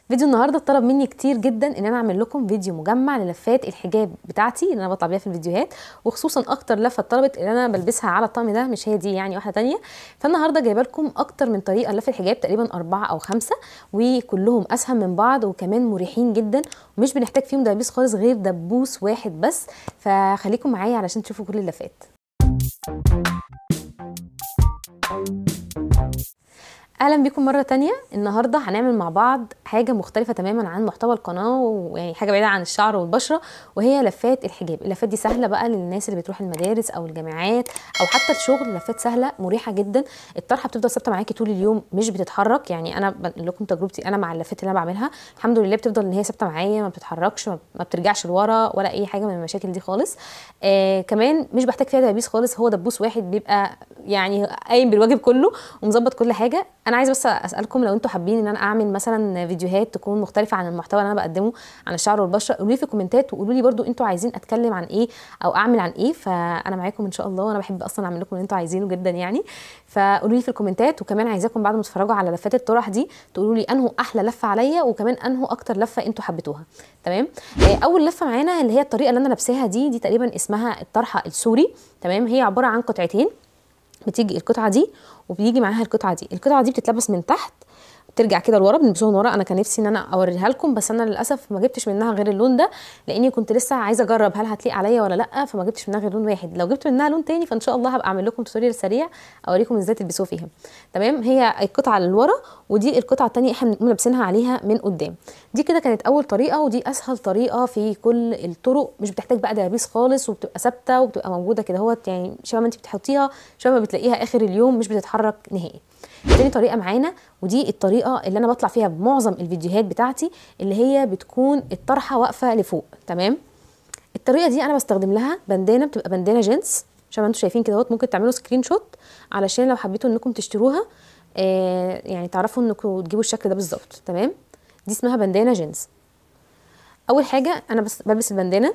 فيديو النهارده طلب مني كتير جدا ان انا اعمل لكم فيديو مجمع للفات الحجاب بتاعتي اللي انا بطلع بيها في الفيديوهات وخصوصا اكتر لفه اتطلبت اللي انا بلبسها على الطقم ده مش هي دي يعني واحده تانية فالنهارده جايبه لكم اكتر من طريقه لف الحجاب تقريبا اربعه او خمسه وكلهم اسهل من بعض وكمان مريحين جدا ومش بنحتاج فيهم دبابيس خالص غير دبوس واحد بس فخليكم معايا علشان تشوفوا كل اللفات اهلا بيكم مره تانية النهارده هنعمل مع بعض حاجه مختلفه تماما عن محتوى القناه ويعني حاجه بعيده عن الشعر والبشره وهي لفات الحجاب اللفات دي سهله بقى للناس اللي بتروح المدارس او الجامعات او حتى الشغل لفات سهله مريحه جدا الطرحه بتفضل ثابته معاكي طول اليوم مش بتتحرك يعني انا بنقل لكم تجربتي انا مع اللفات اللي انا بعملها الحمد لله بتفضل ان هي ثابته معايا ما بتتحركش ما بترجعش لورا ولا اي حاجه من المشاكل دي خالص آه كمان مش بحتاج فيها دبابيس خالص هو دبوس واحد بيبقى يعني قايم بالواجب كله ومظبط كل حاجه انا عايزه بس اسالكم لو انتوا حابين ان انا اعمل مثلا فيديوهات تكون مختلفه عن المحتوى اللي انا بقدمه عن الشعر والبشره قولوا لي في الكومنتات وقولوا لي برده انتوا عايزين اتكلم عن ايه او اعمل عن ايه فانا معاكم ان شاء الله وانا بحب اصلا اعمل لكم اللي انتوا عايزينه جدا يعني فقولوا لي في الكومنتات وكمان عايزاكم بعد ما تتفرجوا على لفات الطرح دي تقولوا لي انه احلى لفه عليا وكمان انه اكتر لفه انتوا حبيتوها تمام اول لفه معانا اللي هي الطريقه اللي انا لابساها دي دي تقريبا اسمها الطرحه السوري تمام هي عباره عن قطعتين بتيجي القطعه دي وبيجي معاها القطعه دي القطعه دي بتتلبس من تحت ترجع كده لورا بنلبسوها من ورا انا كان نفسي ان انا اوريها لكم بس انا للاسف ما جبتش منها غير اللون ده لاني كنت لسه عايزه اجرب هل هتليق عليا ولا لا فما جبتش منها غير لون واحد لو جبت منها لون تاني فان شاء الله هبقى اعمل لكم توتوريال سريع اوريكم ازاي تلبسوه فيها تمام هي القطعه اللي ورا ودي القطعه الثانيه احنا بنقوم لابسينها عليها من قدام دي كده كانت اول طريقه ودي اسهل طريقه في كل الطرق مش بتحتاج بقى دبابيس خالص وبتبقى ثابته وبتبقى موجوده كده اهوت يعني شبه ما انت بتحطيها شبه ما بتلاقيها اخر اليوم مش بتتحرك نهائي تاني طريقه معانا ودي الطريقه اللي انا بطلع فيها بمعظم الفيديوهات بتاعتي اللي هي بتكون الطرحه واقفه لفوق تمام الطريقه دي انا بستخدم لها بندانه بتبقى بندانه جينز عشان ما انتم شايفين كده اهوت ممكن تعملوا سكرين شوت علشان لو حبيتوا انكم تشتروها آه يعني تعرفوا انكم تجيبوا الشكل ده بالظبط تمام دي اسمها بندانه جينز اول حاجه انا بس بلبس البندانه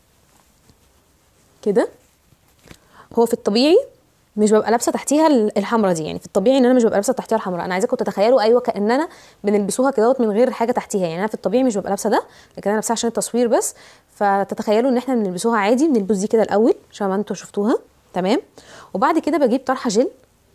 كده هو في الطبيعي مش ببقى لابسه تحتيها الحمراء دي يعني في الطبيعي ان انا مش ببقى لابسه تحتيها الحمراء انا عايزاكم تتخيلوا ايوه كاننا بنلبسوها كده من غير حاجه تحتيها يعني انا في الطبيعي مش ببقى لابسه ده لكن انا لابساها عشان التصوير بس فتتخيلوا ان احنا بنلبسوها عادي بنلبس دي كده الاول عشان ما انتوا شفتوها تمام وبعد كده بجيب طرحه جل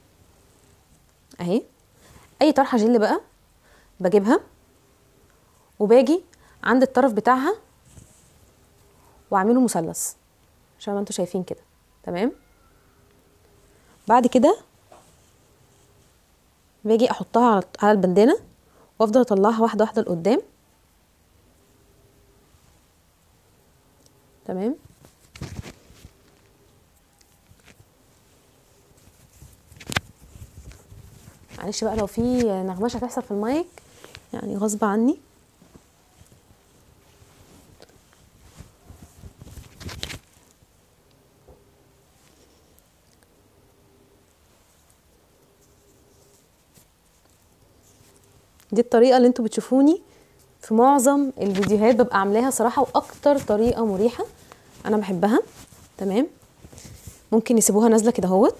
اهي اي طرحه جل بقى بجيبها وباجي عند الطرف بتاعها واعمله مثلث عشان ما انتوا شايفين كده تمام بعد كده باجي احطها على البندانه وافضل اطلعها واحده واحده لقدام تمام معلش بقى لو في نغمشه هتحصل في المايك يعني غصب عني دي الطريقه اللي انتوا بتشوفوني في معظم الفيديوهات ببقى عاملاها صراحه واكتر طريقه مريحه انا بحبها تمام ممكن يسيبوها نازله كده اهوت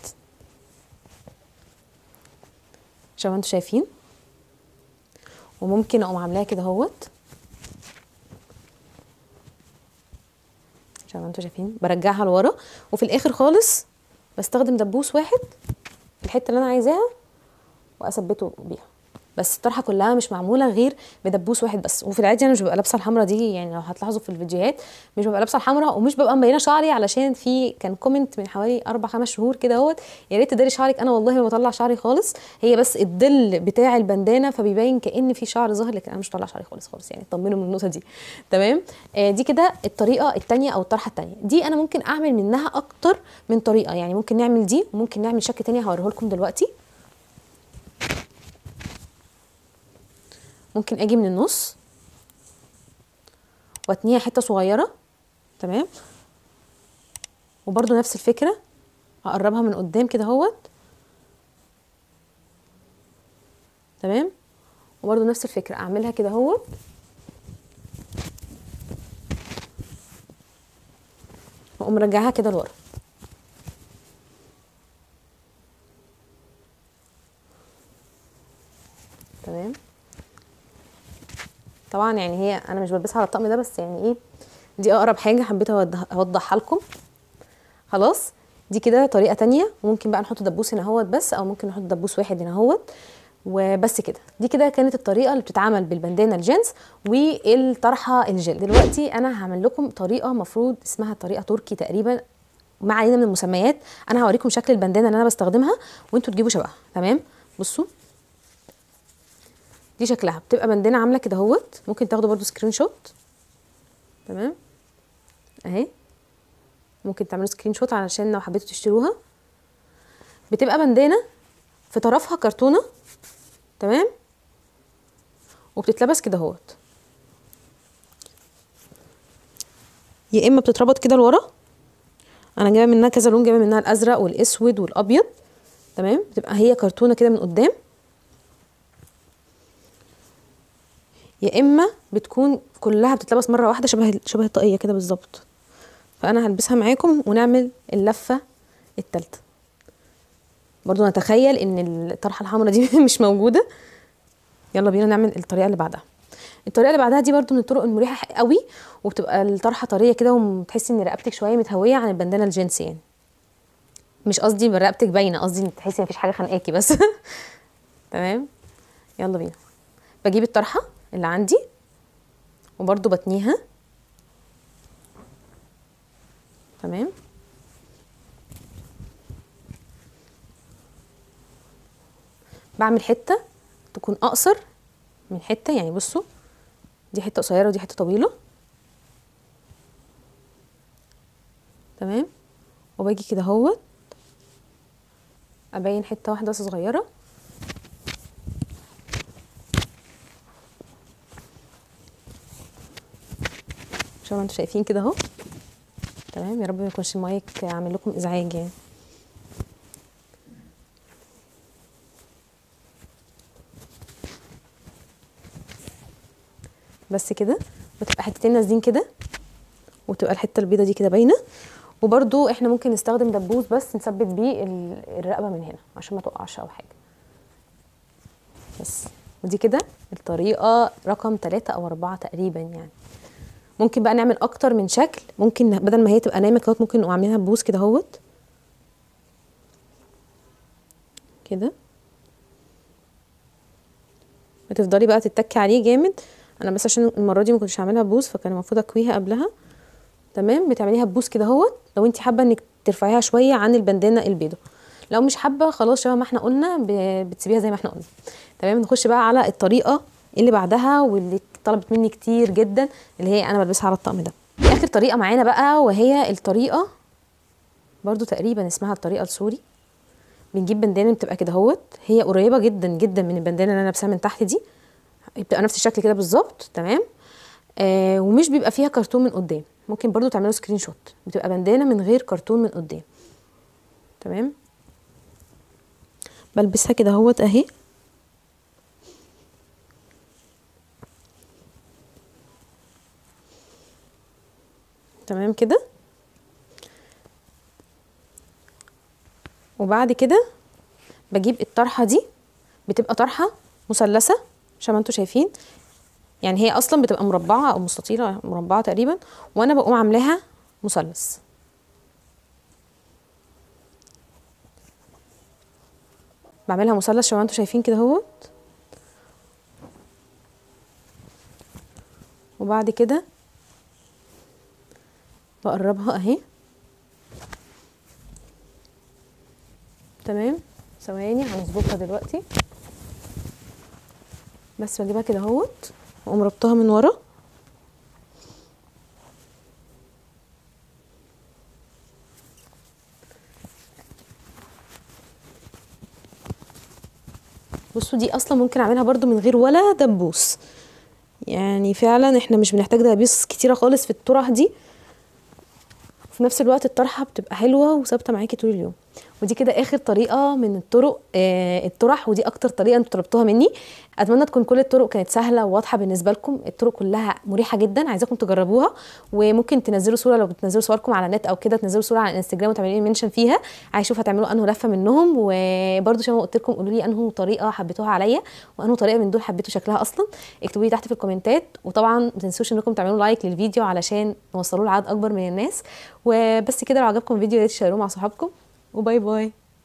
شبه ما انتوا شايفين وممكن اقوم عاملاها كده اهوت شبه ما انتوا شايفين برجعها لورا وفي الاخر خالص بستخدم دبوس واحد في الحته اللي انا عايزاها واثبته بيها بس الطرحه كلها مش معموله غير بدبوس واحد بس وفي العادي انا مش ببقى لابسه الحمراء دي يعني لو هتلاحظوا في الفيديوهات مش ببقى لابسه الحمراء ومش ببقى مبينه شعري علشان في كان كومنت من حوالي اربع خمس شهور كده اهوت يا ريت تداري شعرك انا والله ما بطلع شعري خالص هي بس الظل بتاع البندانه فبيبين كان في شعر ظاهر لكن انا مش بطلع شعري خالص خالص يعني اطمنوا من النقطه دي تمام آه دي كده الطريقه الثانيه او الطرحه الثانيه دي انا ممكن اعمل منها اكتر من طريقه يعني ممكن نعمل دي وممكن نعمل شكل تاني هوريه لكم دلوقتي ممكن اجي من النص واتنيها حته صغيره تمام وبرده نفس الفكره اقربها من قدام كده اهوت تمام وبرده نفس الفكره اعملها كده اهوت واقوم مرجعها كده لورا تمام طبعا يعني هي انا مش بلبسها على الطقم ده بس يعني ايه دي اقرب حاجه حبيت أوضح- اوضحها لكم خلاص دي كده طريقه تانية ممكن بقى نحط دبوس هنا اهوت بس او ممكن نحط دبوس واحد هنا اهوت وبس كده دي كده كانت الطريقه اللي بتتعمل بالبندانه الجينز والطرحه الجل دلوقتي انا هعمل لكم طريقه مفروض اسمها طريقه تركي تقريبا ما علينا من المسميات انا هوريكم شكل البندانه اللي انا بستخدمها وانتوا تجيبوا شبهها تمام بصوا دي شكلها بتبقى بندانه عامله كده اهوت ممكن تاخدوا برضو سكرين شوت تمام اهي ممكن تعملوا سكرين شوت علشان لو حبيتوا تشتروها بتبقى بندانه في طرفها كرتونه تمام وبتتلبس كده اهوت يا اما بتتربط كده لورا انا جايبه منها كذا لون جايبه منها الازرق والاسود والابيض تمام بتبقى هي كرتونه كده من قدام يا اما بتكون كلها بتتلبس مره واحده شبه شبه الطاقيه كده بالظبط فانا هلبسها معاكم ونعمل اللفه التالتة برضو نتخيل ان الطرحه الحمراء دي مش موجوده يلا بينا نعمل الطريقه اللي بعدها الطريقه اللي بعدها دي برضو من الطرق المريحه قوي وبتبقى الطرحه طريه كده وتحسي ان رقبتك شويه متهويه عن البندانه الجينز يعني مش قصدي رقبتك باينه قصدي ان تحسي مفيش حاجه خانقاكي بس تمام يلا بينا بجيب الطرحه اللي عندي وبرضو بتنيها تمام بعمل حته تكون اقصر من حته يعني بصوا دي حته قصيره ودي حته طويله تمام وباجي كده اهوت ابين حته واحده بس صغيره زي ما انتم شايفين كده اهو تمام يا رب ما يكونش المايك عامل لكم ازعاج يعني بس كده بتبقى حتتين نازلين كده وتبقى الحته البيضه دي كده باينه وبرده احنا ممكن نستخدم دبوس بس نثبت بيه ال- الرقبه من هنا عشان ما تقعش او حاجه بس ودي كده الطريقه رقم ثلاثة او أربعة تقريبا يعني ممكن بقى نعمل اكتر من شكل ممكن بدل ما هي تبقى نايمه كده ممكن نقوم عاملينها ببوس كده اهوت كده بتفضلي بقى تتكي عليه جامد انا بس عشان المره دي ما كنتش هعملها ببوس فكان المفروض اكويها قبلها تمام بتعمليها ببوس كده اهوت لو انت حابه انك ترفعيها شويه عن البندانه البيضه لو مش حابه خلاص شبه ما احنا قلنا ب- بتسيبيها زي ما احنا قلنا تمام نخش بقى على الطريقه اللي بعدها واللي طلبت مني كتير جدا اللي هي انا بلبسها على الطقم ده اخر طريقه معانا بقى وهي الطريقه برضو تقريبا اسمها الطريقه السوري بنجيب بندانه بتبقى كده اهوت هي قريبه جدا جدا من البندانه اللي انا لابساها من تحت دي بتبقى نفس الشكل كده بالظبط تمام آه ومش بيبقى فيها كرتون من قدام ممكن برضو تعملوا سكرين شوت بتبقى بندانه من غير كرتون من قدام تمام بلبسها كده اهوت اهي تمام كده وبعد كده بجيب الطرحه دي بتبقى طرحه مثلثه عشان ما انتوا شايفين يعني هي اصلا بتبقى مربعه او مستطيله مربعه تقريبا وانا بقوم عاملاها مثلث بعملها مثلث شبه ما انتوا شايفين كده اهوت وبعد كده بقربها اهي تمام ثواني هنظبطها دلوقتي بس بجيبها كده اهوت واقوم ربطها من ورا بصوا دي اصلا ممكن اعملها برضو من غير ولا دبوس يعني فعلا احنا مش بنحتاج دبابيس كتيره خالص في الطرح دي في نفس الوقت الطرحه بتبقى حلوه وثابته معاكي طول اليوم ودي كده اخر طريقه من الطرق آه الطرح ودي اكتر طريقه انتوا طلبتوها مني اتمنى تكون كل الطرق كانت سهله وواضحه بالنسبه لكم الطرق كلها مريحه جدا عايزاكم تجربوها وممكن تنزلوا صوره لو بتنزلوا صوركم على النت او كده تنزلوا صوره على الانستجرام وتعملوا لي منشن فيها عايز اشوف هتعملوا انه لفه منهم وبرده زي ما قلت لكم قولوا لي انه طريقه حبيتوها عليا وانه طريقه من دول حبيتوا شكلها اصلا اكتبوا لي تحت في الكومنتات وطبعا ما تنسوش انكم تعملوا لايك للفيديو علشان نوصلوه لعدد اكبر من الناس وبس كده لو عجبكم الفيديو يا ريت تشيروه مع صحابكم وباي باي